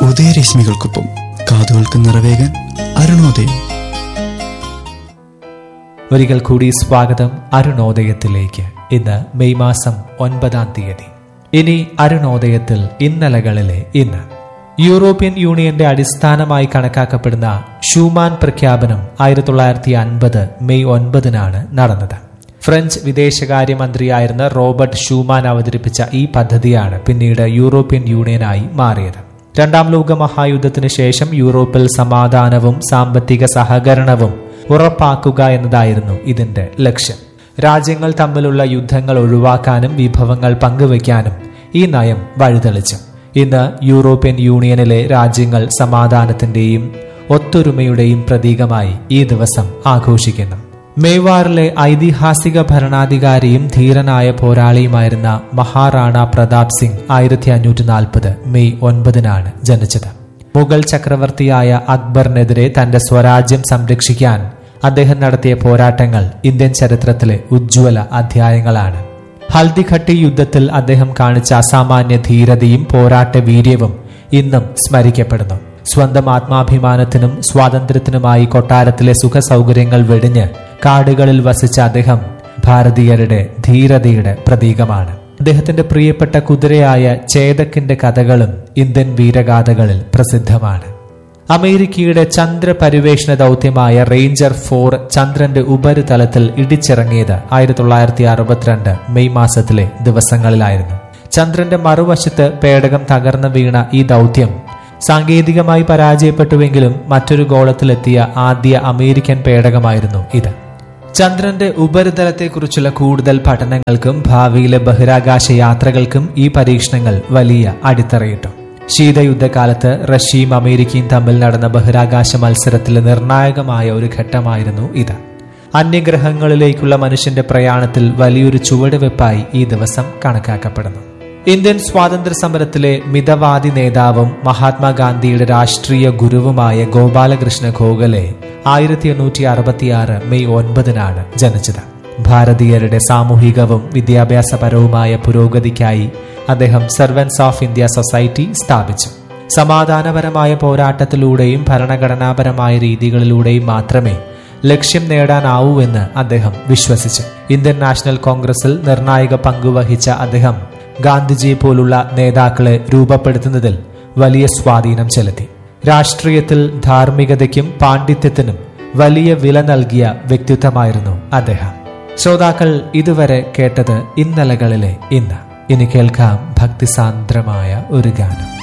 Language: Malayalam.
ഉദയരശ്മികൾക്കൊപ്പം കാതുകൾക്ക് നിറവേകാൻ അരുണോദയം ഒരിക്കൽ കൂടി സ്വാഗതം അരുണോദയത്തിലേക്ക് ഇന്ന് മെയ് മാസം ഒൻപതാം തീയതി ഇനി അരുണോദയത്തിൽ ഇന്നലകളിലെ ഇന്ന് യൂറോപ്യൻ യൂണിയന്റെ അടിസ്ഥാനമായി കണക്കാക്കപ്പെടുന്ന ഷൂമാൻ പ്രഖ്യാപനം ആയിരത്തി തൊള്ളായിരത്തി അൻപത് മെയ് ഒൻപതിനാണ് നടന്നത് ഫ്രഞ്ച് വിദേശകാര്യമന്ത്രിയായിരുന്ന റോബർട്ട് ഷൂമാൻ അവതരിപ്പിച്ച ഈ പദ്ധതിയാണ് പിന്നീട് യൂറോപ്യൻ യൂണിയനായി മാറിയത് രണ്ടാം ലോക മഹായുദ്ധത്തിന് ശേഷം യൂറോപ്പിൽ സമാധാനവും സാമ്പത്തിക സഹകരണവും ഉറപ്പാക്കുക എന്നതായിരുന്നു ഇതിന്റെ ലക്ഷ്യം രാജ്യങ്ങൾ തമ്മിലുള്ള യുദ്ധങ്ങൾ ഒഴിവാക്കാനും വിഭവങ്ങൾ പങ്കുവയ്ക്കാനും ഈ നയം വഴിതെളിച്ചു ഇന്ന് യൂറോപ്യൻ യൂണിയനിലെ രാജ്യങ്ങൾ സമാധാനത്തിന്റെയും ഒത്തൊരുമയുടെയും പ്രതീകമായി ഈ ദിവസം ആഘോഷിക്കുന്നു മേവാറിലെ ഐതിഹാസിക ഭരണാധികാരിയും ധീരനായ പോരാളിയുമായിരുന്ന മഹാറാണ പ്രതാപ് സിംഗ് ആയിരത്തി അഞ്ഞൂറ്റി നാൽപ്പത് മെയ് ഒൻപതിനാണ് ജനിച്ചത് മുഗൾ ചക്രവർത്തിയായ അക്ബറിനെതിരെ തന്റെ സ്വരാജ്യം സംരക്ഷിക്കാൻ അദ്ദേഹം നടത്തിയ പോരാട്ടങ്ങൾ ഇന്ത്യൻ ചരിത്രത്തിലെ ഉജ്ജ്വല അധ്യായങ്ങളാണ് ഹൽദിഘട്ടി യുദ്ധത്തിൽ അദ്ദേഹം കാണിച്ച അസാമാന്യ ധീരതയും പോരാട്ട വീര്യവും ഇന്നും സ്മരിക്കപ്പെടുന്നു സ്വന്തം ആത്മാഭിമാനത്തിനും സ്വാതന്ത്ര്യത്തിനുമായി കൊട്ടാരത്തിലെ സുഖസൗകര്യങ്ങൾ വെടിഞ്ഞ് കാടുകളിൽ വസിച്ച അദ്ദേഹം ഭാരതീയരുടെ ധീരതയുടെ പ്രതീകമാണ് അദ്ദേഹത്തിന്റെ പ്രിയപ്പെട്ട കുതിരയായ ചേതക്കിന്റെ കഥകളും ഇന്ത്യൻ വീരഗാഥകളിൽ പ്രസിദ്ധമാണ് അമേരിക്കയുടെ ചന്ദ്ര പരിവേഷണ ദൗത്യമായ റേഞ്ചർ ഫോർ ചന്ദ്രന്റെ ഉപരിതലത്തിൽ ഇടിച്ചിറങ്ങിയത് ആയിരത്തി തൊള്ളായിരത്തി അറുപത്തിരണ്ട് മെയ് മാസത്തിലെ ദിവസങ്ങളിലായിരുന്നു ചന്ദ്രന്റെ മറുവശത്ത് പേടകം തകർന്നു വീണ ഈ ദൗത്യം സാങ്കേതികമായി പരാജയപ്പെട്ടുവെങ്കിലും മറ്റൊരു ഗോളത്തിലെത്തിയ ആദ്യ അമേരിക്കൻ പേടകമായിരുന്നു ഇത് ചന്ദ്രന്റെ ഉപരിതലത്തെക്കുറിച്ചുള്ള കൂടുതൽ പഠനങ്ങൾക്കും ഭാവിയിലെ ബഹിരാകാശ യാത്രകൾക്കും ഈ പരീക്ഷണങ്ങൾ വലിയ അടിത്തറയിട്ടു ശീതയുദ്ധകാലത്ത് റഷ്യയും അമേരിക്കയും തമ്മിൽ നടന്ന ബഹിരാകാശ മത്സരത്തിലെ നിർണായകമായ ഒരു ഘട്ടമായിരുന്നു ഇത് അന്യഗ്രഹങ്ങളിലേക്കുള്ള മനുഷ്യന്റെ പ്രയാണത്തിൽ വലിയൊരു ചുവടുവെപ്പായി ഈ ദിവസം കണക്കാക്കപ്പെടുന്നു ഇന്ത്യൻ സ്വാതന്ത്ര്യ സമരത്തിലെ മിതവാദി നേതാവും മഹാത്മാഗാന്ധിയുടെ രാഷ്ട്രീയ ഗുരുവുമായ ഗോപാലകൃഷ്ണ ഗോഖലെ ആയിരത്തി എണ്ണൂറ്റി അറുപത്തിയാറ് മെയ് ഒൻപതിനാണ് ജനിച്ചത് ഭാരതീയരുടെ സാമൂഹികവും വിദ്യാഭ്യാസപരവുമായ പുരോഗതിക്കായി അദ്ദേഹം സെർവൻസ് ഓഫ് ഇന്ത്യ സൊസൈറ്റി സ്ഥാപിച്ചു സമാധാനപരമായ പോരാട്ടത്തിലൂടെയും ഭരണഘടനാപരമായ രീതികളിലൂടെയും മാത്രമേ ലക്ഷ്യം നേടാനാവൂ എന്ന് അദ്ദേഹം വിശ്വസിച്ചു ഇന്ത്യൻ നാഷണൽ കോൺഗ്രസിൽ നിർണായക പങ്കുവഹിച്ച അദ്ദേഹം ഗാന്ധിജിയെ പോലുള്ള നേതാക്കളെ രൂപപ്പെടുത്തുന്നതിൽ വലിയ സ്വാധീനം ചെലുത്തി രാഷ്ട്രീയത്തിൽ ധാർമ്മികതയ്ക്കും പാണ്ഡിത്യത്തിനും വലിയ വില നൽകിയ വ്യക്തിത്വമായിരുന്നു അദ്ദേഹം ശ്രോതാക്കൾ ഇതുവരെ കേട്ടത് ഇന്നലകളിലെ ഇന്ന് ഇനി കേൾക്കാം ഭക്തിസാന്ദ്രമായ ഒരു ഗാനം